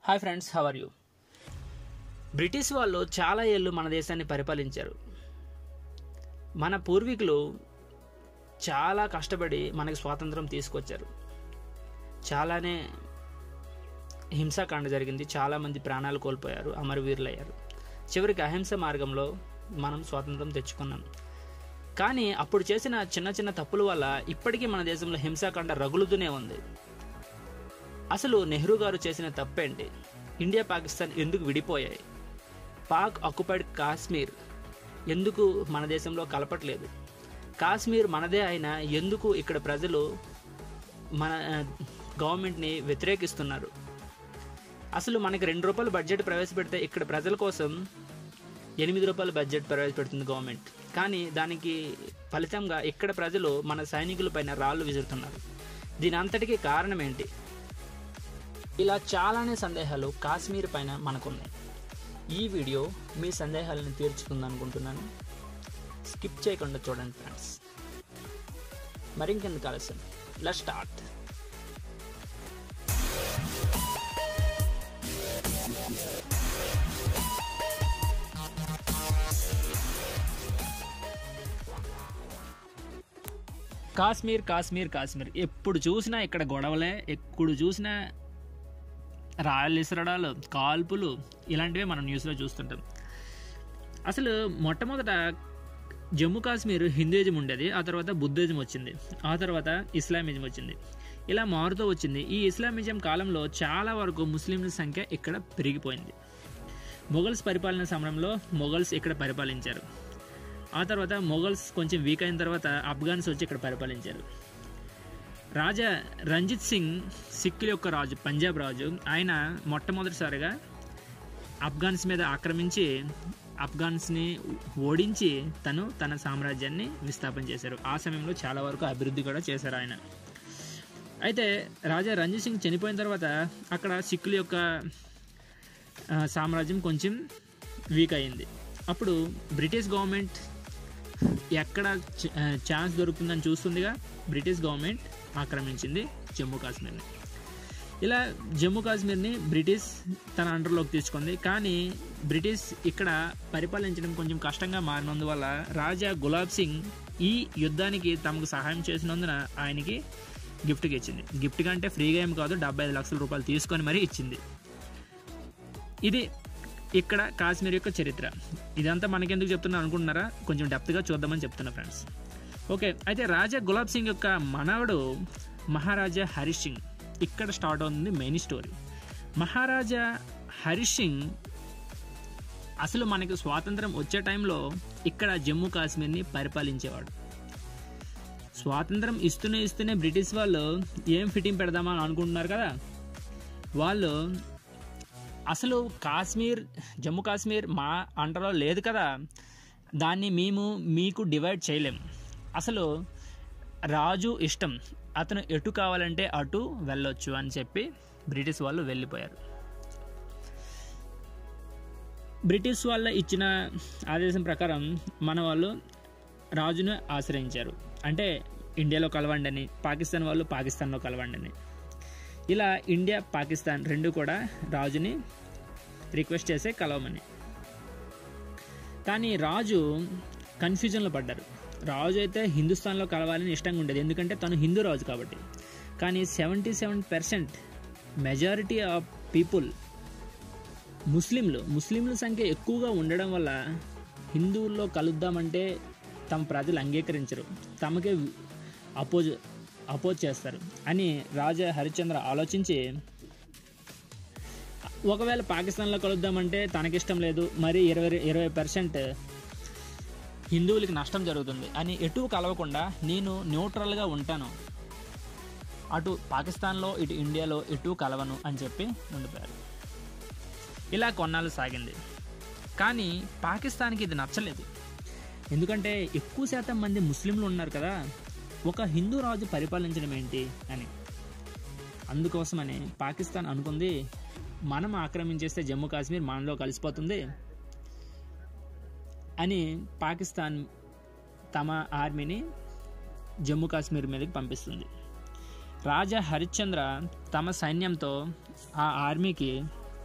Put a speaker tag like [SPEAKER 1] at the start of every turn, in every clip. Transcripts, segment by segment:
[SPEAKER 1] hi friends how are you British వాళ్ళు చాలా ఏళ్ళు మన దేశాన్ని పరిపాలించారు మన పూర్వీకులు చాలా కష్టపడి మనకి స్వాతంత్రం తీసుకొచ్చారు చాలానే హింసాకాండ జరిగింది చాలామంది ప్రాణాలు కోల్పోయారు అమరవీరులయ్యారు చివరికి అహింస మార్గంలో మనం స్వాతంత్రం తెచ్చుకున్నాం కానీ అప్పుడు చేసిన చిన్న చిన్న తప్పుల వల్ల ఇప్పటికీ మన దేశంలో హింసాకాండ రగులుతూనే ఉంది అసలు నెహ్రూ గారు చేసిన తప్పేంటి ఇండియా పాకిస్తాన్ ఎందుకు విడిపోయాయి పాక్ ఆక్యుపైడ్ కాశ్మీర్ ఎందుకు మన దేశంలో కలపట్లేదు కాశ్మీర్ మనదే అయినా ఎందుకు ఇక్కడ ప్రజలు మన ఆ, గవర్నమెంట్ని వ్యతిరేకిస్తున్నారు అసలు మనకి రెండు రూపాయలు బడ్జెట్ ప్రవేశపెడితే ఇక్కడ ప్రజల కోసం ఎనిమిది రూపాయల బడ్జెట్ ప్రవేశపెడుతుంది గవర్నమెంట్ కానీ దానికి ఫలితంగా ఇక్కడ ప్రజలు మన సైనికుల పైన రాళ్ళు విసురుతున్నారు దీని అంతటికీ కారణం ఏంటి ఇలా చాలానే సందేహాలు కాశ్మీర్ పైన మనకున్నాయి ఈ వీడియో మీ సందేహాలను తీర్చుకుంది అనుకుంటున్నాను స్కిప్ చేయకుండా చూడండి ఫ్రెండ్స్ మరింకెందుకు ఆలస్యం లెట్ స్టార్ట్ కాశ్మీర్ కాశ్మీర్ కాశ్మీర్ ఎప్పుడు చూసినా ఇక్కడ గొడవలే ఎప్పుడు చూసినా రాయలు ఇసరడాలు కాల్పులు ఇలాంటివే మనం న్యూస్లో చూస్తుంటాం అసలు మొట్టమొదట జమ్మూ కాశ్మీర్ హిందూయిజం ఉండేది ఆ తర్వాత బుద్ధిజం వచ్చింది ఆ తర్వాత ఇస్లామిజం వచ్చింది ఇలా మారుతూ వచ్చింది ఈ ఇస్లామిజం కాలంలో చాలా వరకు ముస్లింల సంఖ్య ఇక్కడ పెరిగిపోయింది మొఘల్స్ పరిపాలన సమయంలో మొఘల్స్ ఇక్కడ పరిపాలించారు ఆ తర్వాత మొఘల్స్ కొంచెం వీక్ అయిన తర్వాత ఆఫ్ఘన్స్ వచ్చి ఇక్కడ పరిపాలించారు రాజా రంజిత్ సింగ్ సిక్కుల యొక్క రాజు పంజాబ్ రాజు ఆయన మొట్టమొదటిసారిగా ఆఫ్ఘన్స్ మీద ఆక్రమించి ఆఫ్ఘన్స్ని ఓడించి తను తన సామ్రాజ్యాన్ని విస్థాపన చేశారు ఆ సమయంలో చాలా వరకు అభివృద్ధి కూడా చేశారు ఆయన అయితే రాజా రంజిత్ సింగ్ చనిపోయిన తర్వాత అక్కడ సిక్కుల యొక్క ఆ, సామ్రాజ్యం కొంచెం వీక్ అయింది అప్పుడు బ్రిటిష్ గవర్నమెంట్ ఎక్కడ చ- ఆ, ఛాన్స్ దొరుకుతుందని చూస్తుందిగా బ్రిటిష్ గవర్నమెంట్ ఆక్రమించింది జమ్మూ కాశ్మీర్ని ఇలా జమ్మూ కాశ్మీర్ని బ్రిటిష్ తన అండర్లోకి తీసుకుంది కానీ బ్రిటిష్ ఇక్కడ పరిపాలించడం కొంచెం కష్టంగా మారినందువల్ల రాజా గులాబ్ సింగ్ ఈ యుద్ధానికి తమకు సహాయం చేసినందున ఆయనకి గిఫ్ట్గా ఇచ్చింది గిఫ్ట్గా అంటే ఫ్రీగా ఏం కాదు డెబ్బై ఐదు లక్షల రూపాయలు తీసుకొని మరీ ఇచ్చింది ఇది ఇక్కడ కాశ్మీర్ యొక్క చరిత్ర ఇదంతా మనకెందుకు చెప్తున్నా అనుకుంటున్నారా కొంచెం డెప్త్గా చూద్దామని చెప్తున్నా ఫ్రెండ్స్ ఓకే అయితే రాజా గులాబ్ సింగ్ యొక్క మనవడు మహారాజా హరి సింగ్ ఇక్కడ స్టార్ట్ అవుతుంది మెయిన్ స్టోరీ మహారాజా హరి సింగ్ అసలు మనకి స్వాతంత్రం వచ్చే టైంలో ఇక్కడ జమ్మూ కాశ్మీర్ని పరిపాలించేవాడు స్వాతంత్రం ఇస్తూనే ఇస్తూనే బ్రిటిష్ వాళ్ళు ఏం ఫిట్టింగ్ పెడదామా అని అనుకుంటున్నారు కదా వాళ్ళు అసలు కాశ్మీర్ జమ్మూ కాశ్మీర్ మా అండర్లో లేదు కదా దాన్ని మేము మీకు డివైడ్ చేయలేం అసలు రాజు ఇష్టం అతను ఎటు కావాలంటే అటు వెళ్ళొచ్చు అని చెప్పి బ్రిటిష్ వాళ్ళు వెళ్ళిపోయారు బ్రిటిష్ వాళ్ళ ఇచ్చిన ఆదేశం ప్రకారం మన వాళ్ళు రాజును ఆశ్రయించారు అంటే ఇండియాలో కలవండి అని పాకిస్తాన్ వాళ్ళు పాకిస్తాన్లో కలవండి అని ఇలా ఇండియా పాకిస్తాన్ రెండు కూడా రాజుని రిక్వెస్ట్ చేసే కలవమని కానీ రాజు కన్ఫ్యూజన్లో పడ్డారు రాజు అయితే హిందుస్థాన్లో కలవాలని ఇష్టంగా ఉండేది ఎందుకంటే తను హిందూ రాజు కాబట్టి కానీ seventy seven percent majority of people ముస్లింలు ముస్లింల సంఖ్య ఎక్కువగా ఉండడం వల్ల హిందువుల్లో కలుద్దామంటే తమ ప్రజలు అంగీకరించరు తమకే అపోజ్ అపోజ్ చేస్తారు అని రాజా హరిశ్చంద్ర ఆలోచించి ఒకవేళ పాకిస్తాన్లో కలుద్దామంటే తనకిష్టం లేదు మరి ఇరవై ఇరవై పర్సెంట్ హిందువులకి నష్టం జరుగుతుంది అని ఎటు కలవకుండా నేను న్యూట్రల్గా ఉంటాను అటు పాకిస్తాన్లో ఇటు ఇండియాలో ఎటు కలవను అని చెప్పి ఉండిపోయారు ఇలా కొన్నాళ్ళు సాగింది కానీ పాకిస్తాన్కి ఇది నచ్చలేదు ఎందుకంటే ఎక్కువ శాతం మంది ముస్లింలు ఉన్నారు కదా ఒక హిందూ రాజు పరిపాలించడం ఏంటి అని అందుకోసమని పాకిస్తాన్ అనుకుంది మనం ఆక్రమించేస్తే జమ్మూ కాశ్మీర్ మనలో కలిసిపోతుంది అని పాకిస్తాన్ తమ ఆర్మీని జమ్మూ కాశ్మీర్ మీదకి పంపిస్తుంది రాజా హరిశ్చంద్ర తమ సైన్యంతో ఆ ఆర్మీకి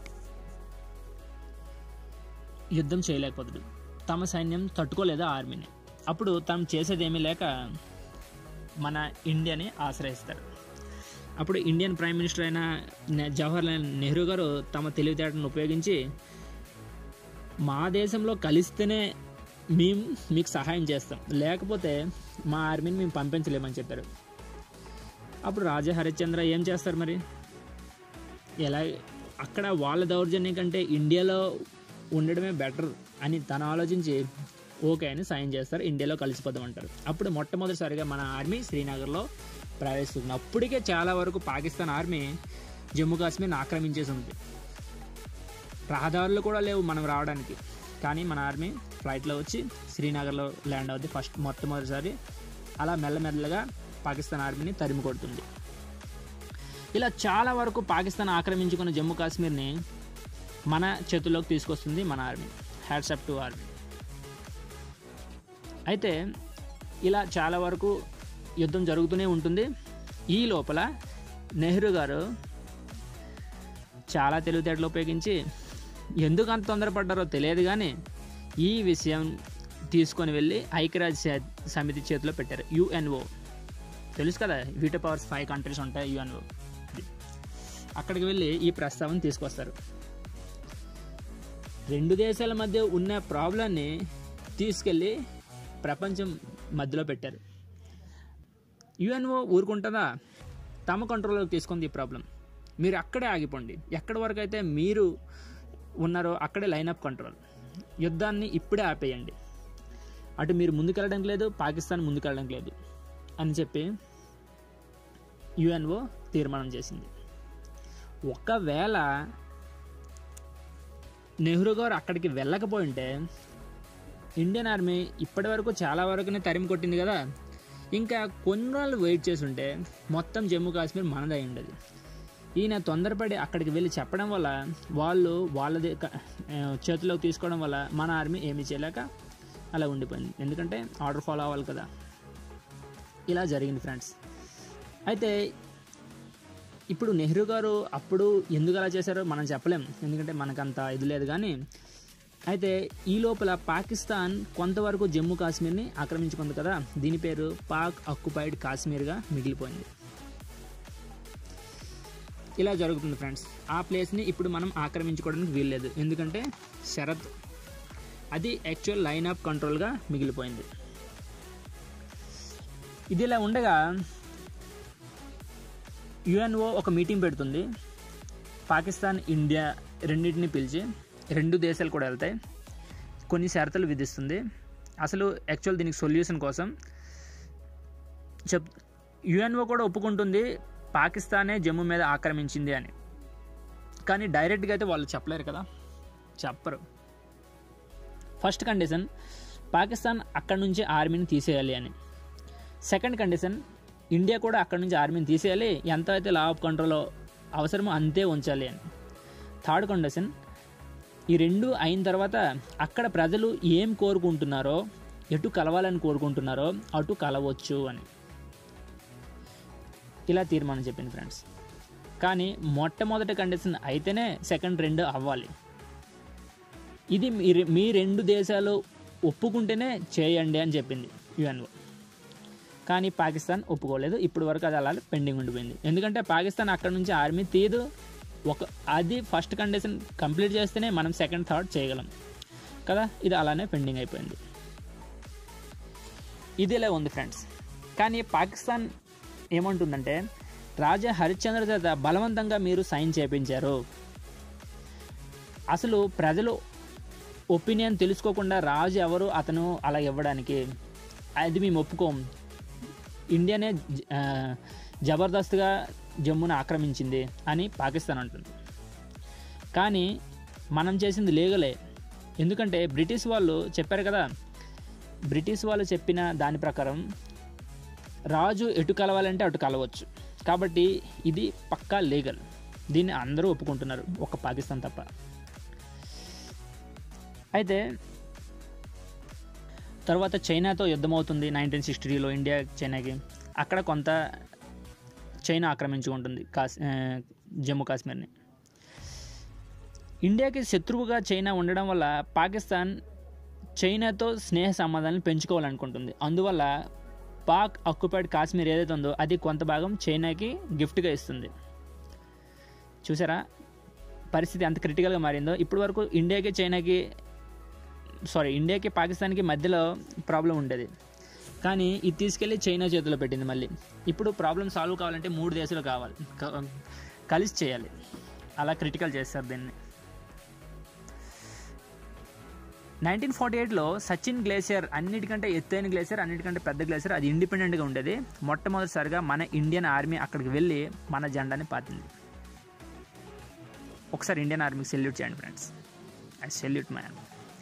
[SPEAKER 1] యుద్ధం చేయలేకపోతాడు తమ సైన్యం తట్టుకోలేదు ఆ ఆర్మీని అప్పుడు తాము చేసేది ఏమీ లేక మన ఇండియాని ఆశ్రయిస్తారు అప్పుడు ఇండియన్ ప్రైమ్ మినిస్టర్ అయిన నె- జవహర్లాల్ నెహ్రూ గారు తమ తెలివితేటను ఉపయోగించి మా దేశంలో కలిస్తేనే మేము మీకు సహాయం చేస్తాం లేకపోతే మా ఆర్మీని మేము పంపించలేమని చెప్పారు అప్పుడు రాజా హరిశ్చంద్ర ఏం చేస్తారు మరి ఎలా అక్కడ వాళ్ళ దౌర్జన్యం కంటే ఇండియాలో ఉండడమే బెటర్ అని తను ఆలోచించి ఓకే అని సైన్ చేస్తారు ఇండియాలో కలిసిపోదాం అంటారు అప్పుడు మొట్టమొదటిసారిగా మన ఆర్మీ శ్రీనగర్లో ప్రవేశిస్తుంది అప్పటికే చాలా వరకు పాకిస్తాన్ ఆర్మీ జమ్మూ కాశ్మీర్ని ఆక్రమించేసి ఉంది రహదారులు కూడా లేవు మనం రావడానికి కానీ మన ఆర్మీ ఫ్లైట్లో వచ్చి శ్రీనగర్లో ల్యాండ్ అవుద్ది ఫస్ట్ మొట్టమొదటిసారి అలా మెల్లమెల్లగా పాకిస్తాన్ ఆర్మీని తరిమి కొడుతుంది ఇలా చాలా వరకు పాకిస్తాన్ ఆక్రమించుకున్న జమ్మూ కాశ్మీర్ని మన చేతుల్లోకి తీసుకొస్తుంది మన ఆర్మీ హ్యాట్సప్ టు ఆర్మీ అయితే ఇలా చాలా వరకు యుద్ధం జరుగుతూనే ఉంటుంది ఈ లోపల నెహ్రూ గారు చాలా తెలివితేటలు ఉపయోగించి ఎందుకు అంత తొందరపడ్డారో తెలియదు కానీ ఈ విషయం తీసుకొని వెళ్ళి ఐక్యరాజ్య సే- సమితి చేతిలో పెట్టారు యుఎన్ఓ తెలుసు కదా వీటో పవర్స్ ఫైవ్ కంట్రీస్ ఉంటాయి యుఎన్ఓ అక్కడికి వెళ్ళి ఈ ప్రస్తావన తీసుకొస్తారు రెండు దేశాల మధ్య ఉన్న ప్రాబ్లాన్ని తీసుకెళ్ళి ప్రపంచం మధ్యలో పెట్టారు యుఎన్ఓ ఊరుకుంటుందా తమ కంట్రోల్లోకి తీసుకుంది ఈ ప్రాబ్లం మీరు అక్కడే ఆగిపోండి ఎక్కడి వరకు అయితే మీరు ఉన్నారో అక్కడే లైన్ అప్ కంట్రోల్ యుద్ధాన్ని ఇప్పుడే ఆపేయండి అటు మీరు ముందుకెళ్ళడం లేదు పాకిస్తాన్ ముందుకెళ్ళడం లేదు అని చెప్పి యుఎన్ఓ తీర్మానం చేసింది ఒకవేళ నెహ్రూ గారు అక్కడికి వెళ్ళకపోయింటే ఇండియన్ ఆర్మీ ఇప్పటి వరకు చాలా వరకునే తరిమి కొట్టింది కదా ఇంకా కొన్ని రోజులు వెయిట్ చేసి ఉంటే మొత్తం జమ్మూ కాశ్మీర్ మనదై ఉండదు ఈయన తొందరపడి అక్కడికి వెళ్ళి చెప్పడం వల్ల వాళ్ళు వాళ్ళది క- ఆ, చేతిలోకి తీసుకోవడం వల్ల మన ఆర్మీ ఏమీ చేయలేక అలా ఉండిపోయింది ఎందుకంటే ఆర్డర్ ఫాలో అవ్వాలి కదా ఇలా జరిగింది ఫ్రెండ్స్ అయితే ఇప్పుడు నెహ్రూ గారు అప్పుడు ఎందుకు అలా చేశారో మనం చెప్పలేం ఎందుకంటే మనకంత ఇది లేదు కానీ అయితే ఈ లోపల పాకిస్తాన్ కొంతవరకు జమ్మూ కాశ్మీర్ని ఆక్రమించుకుంది కదా దీని పేరు పాక్ అక్యుపైడ్ కాశ్మీర్గా మిగిలిపోయింది ఇలా జరుగుతుంది ఫ్రెండ్స్ ఆ ప్లేస్ని ఇప్పుడు మనం ఆక్రమించుకోవడానికి వీల్లేదు ఎందుకంటే షరత్ అది యాక్చువల్ లైన్ ఆఫ్ కంట్రోల్గా మిగిలిపోయింది ఇది ఇలా ఉండగా యుఎన్ఓ ఒక మీటింగ్ పెడుతుంది పాకిస్తాన్ ఇండియా రెండింటిని పిలిచి రెండు దేశాలు కూడా వెళ్తాయి కొన్ని షరతులు విధిస్తుంది అసలు యాక్చువల్ దీనికి సొల్యూషన్ కోసం చెప్ యుఎన్ఓ కూడా ఒప్పుకుంటుంది పాకిస్తానే జమ్మూ మీద ఆక్రమించింది అని కానీ డైరెక్ట్గా అయితే వాళ్ళు చెప్పలేరు కదా చెప్పరు ఫస్ట్ కండిషన్ పాకిస్తాన్ అక్కడి నుంచి ఆర్మీని తీసేయాలి అని సెకండ్ కండిషన్ ఇండియా కూడా అక్కడి నుంచి ఆర్మీని తీసేయాలి ఎంత అయితే లా ఆఫ్ కంట్రోల్ అవసరమో అంతే ఉంచాలి అని థర్డ్ కండిషన్ ఈ రెండు అయిన తర్వాత అక్కడ ప్రజలు ఏం కోరుకుంటున్నారో ఎటు కలవాలని కోరుకుంటున్నారో అటు కలవచ్చు అని ఇలా తీర్మానం చెప్పింది ఫ్రెండ్స్ కానీ మొట్టమొదటి కండిషన్ అయితేనే సెకండ్ రెండు అవ్వాలి ఇది మీ మీ రెండు దేశాలు ఒప్పుకుంటేనే చేయండి అని చెప్పింది యుఎన్ఓ కానీ పాకిస్తాన్ ఒప్పుకోలేదు ఇప్పటి వరకు అది అలా పెండింగ్ ఉండిపోయింది ఎందుకంటే పాకిస్తాన్ అక్కడ నుంచి ఆర్మీ తీదు ఒక అది ఫస్ట్ కండిషన్ కంప్లీట్ చేస్తేనే మనం సెకండ్ థర్డ్ చేయగలం కదా ఇది అలానే పెండింగ్ అయిపోయింది ఇదిలే ఉంది ఫ్రెండ్స్ కానీ పాకిస్తాన్ ఏమంటుందంటే రాజా హరిశ్చంద్ర చేత బలవంతంగా మీరు సైన్ చేయించారు అసలు ప్రజలు ఒపీనియన్ తెలుసుకోకుండా రాజు ఎవరు అతను అలా ఇవ్వడానికి అది మేము ఒప్పుకోం ఇండియానే జ- ఆ, జబర్దస్త్గా జమ్మును ఆక్రమించింది అని పాకిస్తాన్ అంటుంది కానీ మనం చేసింది లీగలే ఎందుకంటే బ్రిటిష్ వాళ్ళు చెప్పారు కదా బ్రిటిష్ వాళ్ళు చెప్పిన దాని ప్రకారం రాజు ఎటు కలవాలంటే అటు కలవచ్చు కాబట్టి ఇది పక్కా లీగల్ దీన్ని అందరూ ఒప్పుకుంటున్నారు ఒక పాకిస్తాన్ తప్ప అయితే తర్వాత చైనాతో యుద్ధం అవుతుంది నైన్టీన్ సిక్స్టీలో ఇండియా చైనాకి అక్కడ కొంత చైనా ఆక్రమించుకుంటుంది కాశ్ ఆ, జమ్మూ కాశ్మీర్ని ఇండియాకి శత్రువుగా చైనా ఉండడం వల్ల పాకిస్తాన్ చైనాతో స్నేహ సంబంధాలను పెంచుకోవాలనుకుంటుంది అందువల్ల పాక్ ఆక్యుపైడ్ కాశ్మీర్ ఏదైతే ఉందో అది కొంత భాగం చైనాకి గిఫ్ట్గా ఇస్తుంది చూసారా పరిస్థితి ఎంత క్రిటికల్గా మారిందో ఇప్పటి వరకు ఇండియాకి చైనాకి సారీ ఇండియాకి పాకిస్తాన్కి మధ్యలో ప్రాబ్లం ఉండేది కానీ ఇది తీసుకెళ్ళి చైనా చేతిలో పెట్టింది మళ్ళీ ఇప్పుడు ప్రాబ్లం సాల్వ్ కావాలంటే మూడు దేశాలు కావాలి క- కలిసి చేయాలి అలా క్రిటికల్ చేస్తారు దీన్ని నైన్టీన్ ఫార్టీ ఎయిట్లో సచిన్ గ్లేసియర్ అన్నిటికంటే ఎత్తైన గ్లేసియర్ అన్నిటికంటే పెద్ద గ్లేసియర్ అది ఇండిపెండెంట్గా ఉండేది మొట్టమొదటిసారిగా మన ఇండియన్ ఆర్మీ అక్కడికి వెళ్ళి మన జెండాని పాతింది ఒకసారి ఇండియన్ ఆర్మీకి సెల్యూట్ చేయండి friends I salute man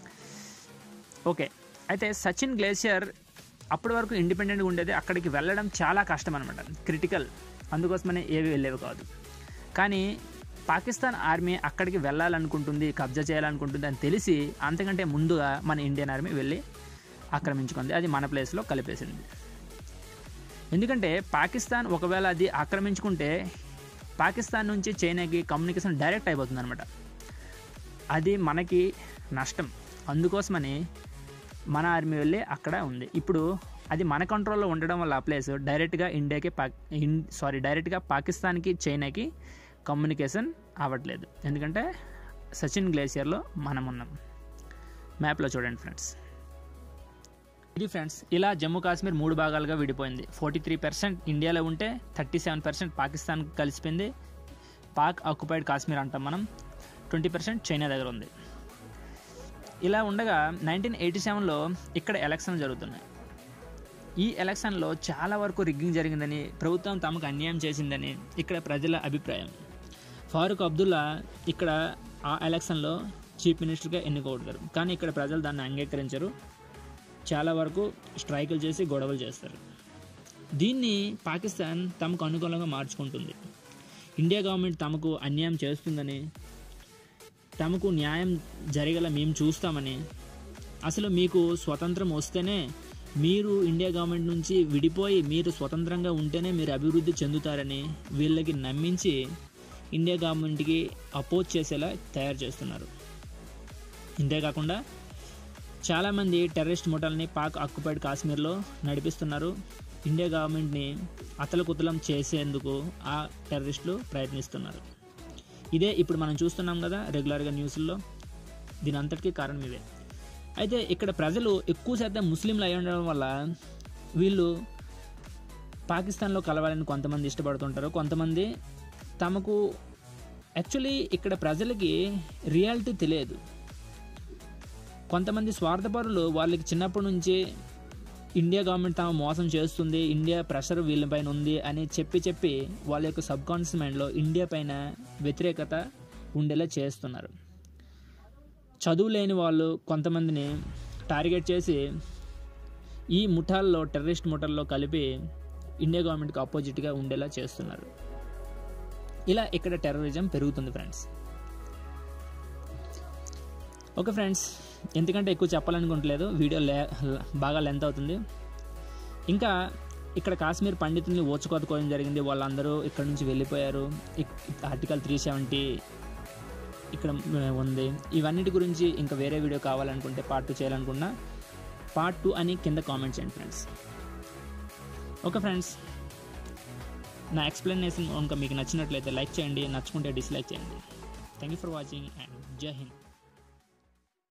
[SPEAKER 1] okay అయితే సచిన్ గ్లేసియర్ అప్పటి వరకు ఇండిపెండెంట్గా ఉండేది అక్కడికి వెళ్ళడం చాలా కష్టం అనమాట క్రిటికల్ అందుకోసమనే ఏవి వెళ్ళేవి కాదు కానీ పాకిస్తాన్ ఆర్మీ అక్కడికి వెళ్ళాలనుకుంటుంది కబ్జా చేయాలనుకుంటుంది అని తెలిసి అంతకంటే ముందుగా మన ఇండియన్ ఆర్మీ వెళ్ళి ఆక్రమించుకుంది అది మన ప్లేస్లో కలిపేసింది ఎందుకంటే పాకిస్తాన్ ఒకవేళ అది ఆక్రమించుకుంటే పాకిస్తాన్ నుంచి చైనాకి కమ్యూనికేషన్ డైరెక్ట్ అయిపోతుంది అనమాట అది మనకి నష్టం అందుకోసమని మన ఆర్మీ వెళ్ళి అక్కడ ఉంది ఇప్పుడు అది మన కంట్రోల్లో ఉండడం వల్ల ఆ ప్లేస్ డైరెక్ట్గా ఇండియాకి పాక్ ఇన్ సారీ డైరెక్ట్గా పాకిస్తాన్కి చైనాకి కమ్యూనికేషన్ అవ్వట్లేదు ఎందుకంటే సచిన్ గ్లేసియర్లో మనం ఉన్నాం మ్యాప్లో చూడండి ఫ్రెండ్స్ ఇది ఫ్రెండ్స్ ఇలా జమ్మూ కాశ్మీర్ మూడు భాగాలుగా విడిపోయింది ఫార్టీ త్రీ పర్సెంట్ ఇండియాలో ఉంటే థర్టీ సెవెన్ పర్సెంట్ పాకిస్తాన్ కలిసిపోయింది పాక్ ఆక్యుపైడ్ కాశ్మీర్ అంటాం మనం ట్వంటీ పర్సెంట్ చైనా దగ్గర ఉంది ఇలా ఉండగా నైన్టీన్ ఎయిటీ సెవెన్లో ఇక్కడ ఎలక్షన్లు జరుగుతున్నాయి ఈ ఎలక్షన్లో చాలా వరకు రిగ్గింగ్ జరిగిందని ప్రభుత్వం తమకు అన్యాయం చేసిందని ఇక్కడ ప్రజల అభిప్రాయం ఫారూక్ అబ్దుల్లా ఇక్కడ ఆ ఎలక్షన్లో చీఫ్ మినిస్టర్గా ఎన్నుకోబడతారు కానీ ఇక్కడ ప్రజలు దాన్ని అంగీకరించరు చాలా వరకు స్ట్రైకులు చేసి గొడవలు చేస్తారు దీన్ని పాకిస్తాన్ తమకు అనుకూలంగా మార్చుకుంటుంది ఇండియా గవర్నమెంట్ తమకు అన్యాయం చేస్తుందని తమకు న్యాయం జరిగేలా మేము చూస్తామని అసలు మీకు స్వతంత్రం వస్తేనే మీరు ఇండియా గవర్నమెంట్ నుంచి విడిపోయి మీరు స్వతంత్రంగా ఉంటేనే మీరు అభివృద్ధి చెందుతారని వీళ్ళకి నమ్మించి ఇండియా గవర్నమెంట్కి అపోజ్ చేసేలా తయారు చేస్తున్నారు ఇంతేకాకుండా చాలామంది టెర్రరిస్ట్ ముఠాలని పాక్ ఆక్యుపైడ్ కాశ్మీర్లో నడిపిస్తున్నారు ఇండియా గవర్నమెంట్ని అతలకుతలం చేసేందుకు ఆ టెర్రరిస్టులు ప్రయత్నిస్తున్నారు ఇదే ఇప్పుడు మనం చూస్తున్నాం కదా రెగ్యులర్గా న్యూస్లో దీని అంతటికీ కారణం ఇదే అయితే ఇక్కడ ప్రజలు ఎక్కువ శాతం ముస్లింలు అయి ఉండడం వల్ల వీళ్ళు పాకిస్తాన్లో కలవాలని కొంతమంది ఇష్టపడుతుంటారు కొంతమంది తమకు యాక్చువల్లీ ఇక్కడ ప్రజలకి రియాలిటీ తెలియదు కొంతమంది స్వార్థపరులు వాళ్ళకి చిన్నప్పటి నుంచి ఇండియా గవర్నమెంట్ తమ మోసం చేస్తుంది ఇండియా ప్రెషర్ వీళ్ళపైన ఉంది అని చెప్పి చెప్పి వాళ్ళ యొక్క సబ్ కాన్షియస్ మైండ్లో ఇండియా పైన వ్యతిరేకత ఉండేలా చేస్తున్నారు చదువు లేని వాళ్ళు కొంతమందిని టార్గెట్ చేసి ఈ ముఠాల్లో టెర్రరిస్ట్ ముఠాల్లో కలిపి ఇండియా గవర్నమెంట్కి ఆపోజిట్గా ఉండేలా చేస్తున్నారు ఇలా ఇక్కడ టెర్రరిజం పెరుగుతుంది ఫ్రెండ్స్ ఓకే ఫ్రెండ్స్ ఎందుకంటే ఎక్కువ చెప్పాలనుకోవట్లేదు వీడియో లే బాగా లెంత్ అవుతుంది ఇంకా ఇక్కడ కాశ్మీర్ పండితుల్ని ఓచుకోదుకోవడం జరిగింది వాళ్ళందరూ ఇక్కడ నుంచి వెళ్ళిపోయారు ఆర్టికల్ త్రీ సెవెంటీ ఇక్కడ ఉంది ఇవన్నిటి గురించి ఇంకా వేరే వీడియో కావాలనుకుంటే పార్ట్ టూ చేయాలనుకున్నా పార్ట్ టూ అని కింద కామెంట్ చేయండి ఫ్రెండ్స్ ఓకే ఫ్రెండ్స్ నా ఎక్స్ప్లెనేషన్ కనుక మీకు నచ్చినట్లయితే లైక్ చేయండి నచ్చుకుంటే డిస్లైక్ చేయండి thank you for watching and Jai Hind